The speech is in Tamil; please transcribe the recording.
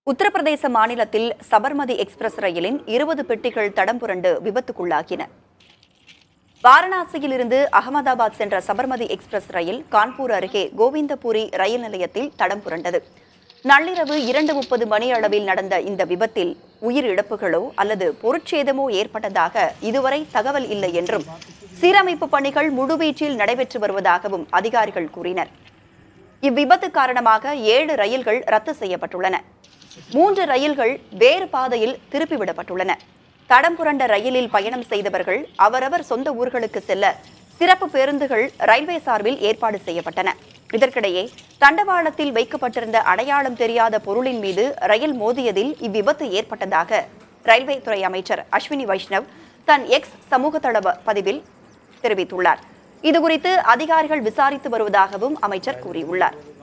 உத்தரப்பிரதேச மாநிலத்தில் சபர்மதி எக்ஸ்பிரஸ் ரயிலின் இருபது பெட்டிகள் தடம் புரண்டு விபத்துக்குள்ளாகின வாரணாசியிலிருந்து அகமதாபாத் சென்ற சபர்மதி எக்ஸ்பிரஸ் ரயில் கான்பூர் அருகே கோவிந்தபுரி ரயில் நிலையத்தில் தடம் புரண்டது நள்ளிரவு இரண்டு முப்பது மணி அளவில் நடந்த இந்த விபத்தில் உயிரிழப்புகளோ அல்லது பொருட்சேதமோ ஏற்பட்டதாக இதுவரை தகவல் இல்லை என்றும் சீரமைப்பு பணிகள் முழுவீச்சில் நடைபெற்று வருவதாகவும் அதிகாரிகள் கூறினர் இவ்விபத்து காரணமாக ஏழு ரயில்கள் ரத்து செய்யப்பட்டுள்ளன மூன்று ரயில்கள் வேறு பாதையில் திருப்பிவிடப்பட்டுள்ளன தடம் புரண்ட ரயிலில் பயணம் செய்தவர்கள் அவரவர் சொந்த ஊர்களுக்கு செல்ல சிறப்பு பேருந்துகள் ரயில்வே சார்பில் ஏற்பாடு செய்யப்பட்டன இதற்கிடையே தண்டவாளத்தில் வைக்கப்பட்டிருந்த அடையாளம் தெரியாத பொருளின் மீது ரயில் மோதியதில் இவ்விபத்து ஏற்பட்டதாக ரயில்வே துறை அமைச்சர் அஸ்வினி வைஷ்ணவ் தன் எக்ஸ் சமூக தள பதிவில் தெரிவித்துள்ளார் இதுகுறித்து அதிகாரிகள் விசாரித்து வருவதாகவும் அமைச்சர் கூறியுள்ளார்